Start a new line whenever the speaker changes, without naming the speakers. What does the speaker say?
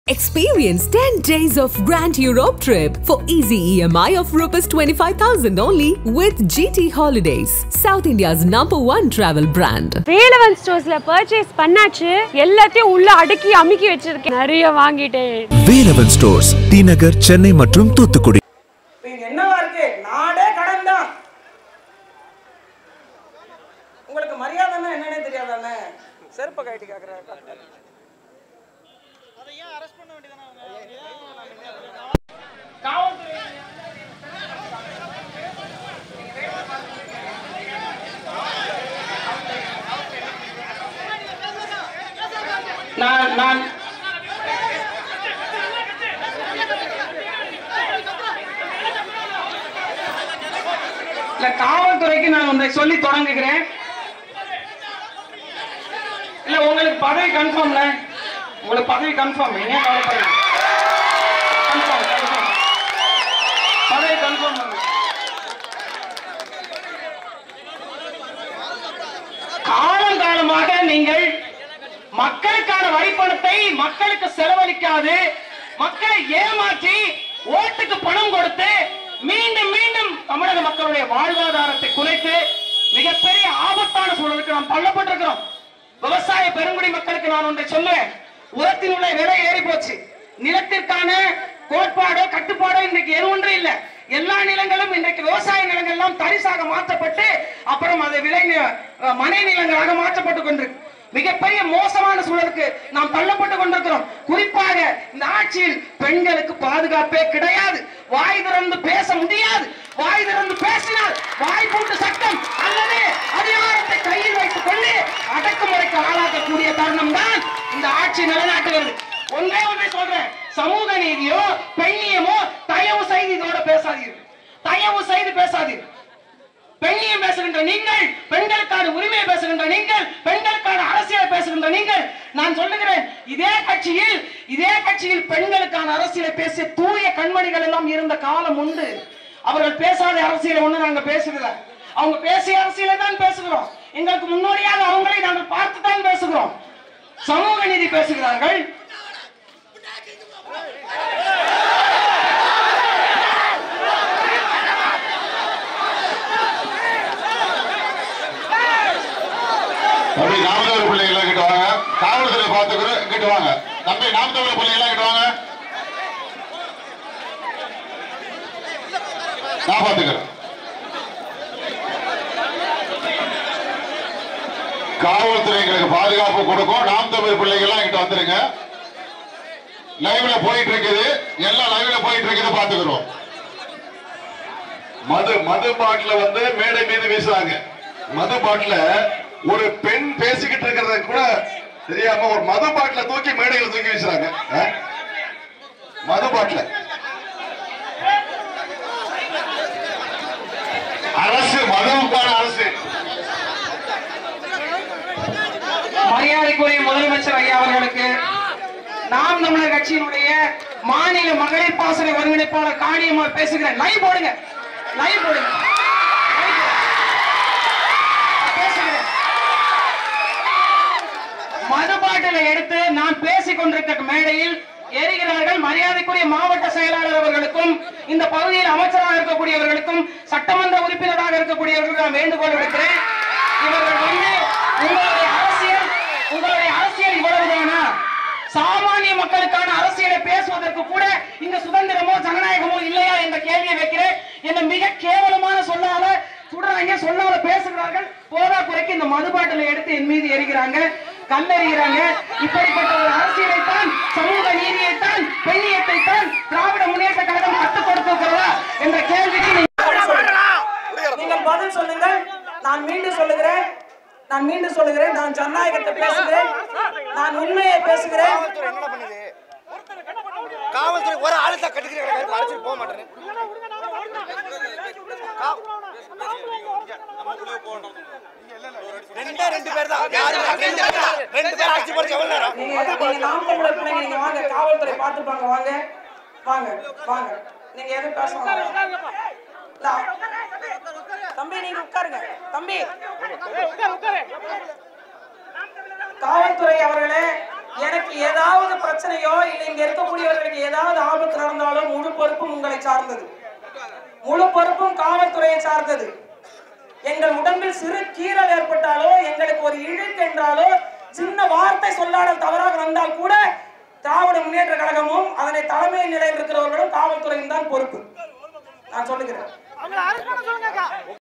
Experience 10 days of Grand Europe trip for easy EMI of Rs 25,000 only with GT Holidays, South India's number one travel brand.
Velavan ஸ்டோர்ஸ்ல purchase பண்ணாச்சு எல்லாத்தையும் உள்ள அடுக்கி அமுக்கி வச்சிருக்கேன் நிறைய வாங்கிட்டேன்
வேலவன் ஸ்டோர்ஸ் டி நகர் சென்னை மற்றும் தூத்துக்குடி
இப்ப இங்க என்னவா இருக்கு நாடே கடன் தான் உங்களுக்கு மரியாதைன்னா என்னன்னே தெரியாதானே செருப்பை கட்டி கேக்குறாரு நான் நான் இல்ல காவல்துறைக்கு நான் ஒன்றை சொல்லி தொடங்குகிறேன் இல்ல உங்களுக்கு பதவி கன்ஃபார்ம்ல உங்களுக்கு பதவி கன்ஃபார்ம் ஏன் கவலைப்படுறீங்க கன்ஃபார்ம் கன்ஃபார்ம் பதவி கன்ஃபார்ம் காலங்காலமாக நீங்கள் மக்களுக்கான வரிப்பணத்தை மக்களுக்கு செலவழிக்காது மக்களை ஏமாற்றி ஓட்டுக்கு பணம் கொடுத்து மீண்டும் மீண்டும் தமிழக மக்களுடைய வாழ்வாதாரத்தை குறைத்து மிகப்பெரிய ஆபத்தான சூழலுக்கு நாம் தள்ளப்பட்டிருக்கிறோம் விவசாய பெருங்குடி மக்களுக்கு நான் ஒன்றை சொல்லுவேன் உரத்தினுடைய விலை ஏறி போச்சு நிலத்திற்கான கோட்பாடோ கட்டுப்பாடோ இன்றைக்கு எது ஒன்றும் இல்ல எல்லா நிலங்களும் இன்றைக்கு விவசாய நிலங்கள் எல்லாம் தரிசாக மாற்றப்பட்டு அப்புறம் அது விளை நி- அஹ் மனை நிலங்களாக மாற்றப்பட்டு கொண்டிருக்கு மிகப்பெரிய மோசமான சூழலுக்கு நாம் தள்ளப்பட்டு கொண்டிருக்கிறோம் குறிப்பாக இந்த ஆட்சியில் பெண்களுக்கு பாதுகாப்பே கிடையாது வாய் திறந்து பேச முடியாது வாய் திறந்து பேசினால் வாய் போட்டு சட்டம் அல்லது அதிகாரத்தை கையில் வைத்துக் கொண்டு அடக்குமுறைக்கு ஆளாக்கக்கூடிய தருணம் தான் இந்த ஆட்சி நிலைநாட்டுகிறது ஒன்றே ஒன்றை சொல்றேன் சமூக நீதியோ பெண்ணியமோ தயவு செய்து இதோட பேசாதீர்கள் தயவு செய்து பேசாதீர்கள் பெண்ணியம் பேசுகின்ற நீங்கள் பெண்களுக்கான உரிமையை பேசுகின்ற நீங்கள் பெண்களுக்கான அரசியல் பேசுகின்ற நீங்கள் நான் சொல்லுகிறேன் இதே கட்சியில் இதே கட்சியில் பெண்களுக்கான அரசியலை பேசிய தூய கண்மணிகள் எல்லாம் இருந்த காலம் உண்டு அவர்கள் பேசாத அரசியலை ஒண்ணு நாங்க பேசுகிறத அவங்க பேசிய அரசியலை தான் பேசுகிறோம் எங்களுக்கு முன்னோடியாக அவங்களை நாங்கள் பார்த்து தான் பேசுகிறோம் சமூக நீதி பேசுகிறார்கள்
தம்பி நாமதவர் பிள்ளைகளை கிட்ட வாங்க காவல்துறை பார்த்துக்கிறோம் கிட்ட வாங்க தம்பி நாமதவர் பிள்ளைகளை கிட்ட வாங்க நான் பார்த்துக்கிறேன் காவல்துறை எங்களுக்கு பாதுகாப்பு கொடுக்கும் நாம் தமிழ் பிள்ளைகள்லாம் கிட்ட வந்துருங்க லைவ்ல போயிட்டு இருக்குது எல்லாம் லைவ்ல போயிட்டு இருக்குது பாத்துக்கிறோம் மது மது பாட்டில வந்து மேடை மீது வீசுறாங்க மது பாட்டில ஒரு பெண் பேசிக்கிட்டு இருக்கிறத கூட தெரியாம ஒரு மது பாட்டில தூக்கி மேடையில தூக்கி வீசுறாங்க ஆ? மது பாட்டில அரசு மதுவுக்கான அரசு
மரியாதைக்குரிய முதலமைச்சர் ஐயா அவர்களுக்கு நாம் தமிழர் கட்சியினுடைய மாநில மகளிர் பாசன ஒருங்கிணைப்பாளர் காணியம்மாள் பேசுகிறேன் லைவ் போடுங்க லைவ் போடுங்க Live போடுங்க. பேசுகிறேன். மதுபாட்டிலை எடுத்து நான் பேசிக் கொண்டிருக்க மேடையில் எரிகிறார்கள் மரியாதைக்குரிய மாவட்ட செயலாளர் அவர்களுக்கும் இந்த பகுதியில் அமைச்சராக இருக்கக்கூடியவர்களுக்கும் சட்டமன்ற உறுப்பினராக இருக்கக்கூடியவர்களுக்கு நான் வேண்டுகோள் விடுக்கிறேன் இவர்கள் வந்து உங்களுடைய அரசியல் உங்களுடைய அரசியல் இவ்வளவுதானா சாமானிய மக்களுக்கான அரசியலை பேசுவதற்கு கூட இங்க சுதந்திரமோ ஜனநாயகமோ இல்லையா என்ற கேள்வியை வைக்கிறேன் என்ன மிக கேவலமான சொல்லால சுடுறாங்க சொல்லால பேசுகிறார்கள் போதா குறைக்கு இந்த மதுபாட்டிலை எடுத்து என் மீது எரிகிறாங்க கல்லெறிகிறாங்க இப்படிப்பட்ட ஒரு அரசியலைத்தான் சமூக நீதியைத்தான் பெண்ணியத்தைத்தான் திராவிட முன்னேற்ற கழகம் கற்றுக் கொடுத்திருக்கிறதா என்ற கேள்விக்கு நீங்க- நீங்கள் பதில் சொல்லுங்கள் நான் மீண்டும் சொல்லுகிறேன் நான் மீண்டும் சொல்லுகிறேன் நான் ஜனநாயகத்தை பேசுகிறேன் நான் உண்மையை பேசுகிறேன்
காவல்துறை ஒரு ஆளு தான் கட்டுக்கிற அழைச்சிட்டு போக மாட்டேன் ரெண்டே ரெண்டு பேர் தான் யாரு ரெண்டு பேர் தான். ரெண்டு பேர் அடிச்சு போச்சு எவ்வளவு நேரம்
நீங்க நீங்க நாம் தமிழர் பிள்ளைங்க நீங்க வாங்க காவல்துறை பார்த்துப்பாங்க வாங்க வாங்க வாங்க நீங்க எதுவும் பேசணும் இல்ல, தம்பி நீங்க உட்காருங்க தம்பி காவல்துறை அவர்களே
எனக்கு ஏதாவது பிரச்சனையோ இல்லை இங்க இருக்கக்கூடியவர்களுக்கு ஏதாவது ஆபத்து நடந்தாலோ முழு பொறுப்பும் உங்களை சார்ந்தது முழு பொறுப்பும் காவல்துறையை சார்ந்தது எங்கள் உடம்பில் சிறு கீறல் ஏற்பட்டாலோ எங்களுக்கு ஒரு இழுக்கு என்றாலோ சின்ன வார்த்தை சொல்லாடல் தவறாக வந்தால் கூட திராவிட முன்னேற்ற கழகமும் அதனை தலைமை நிலையில் இருக்கிறவர்களும் காவல்துறையும் தான் பொறுப்பு நான் சொல்லுகிறேன்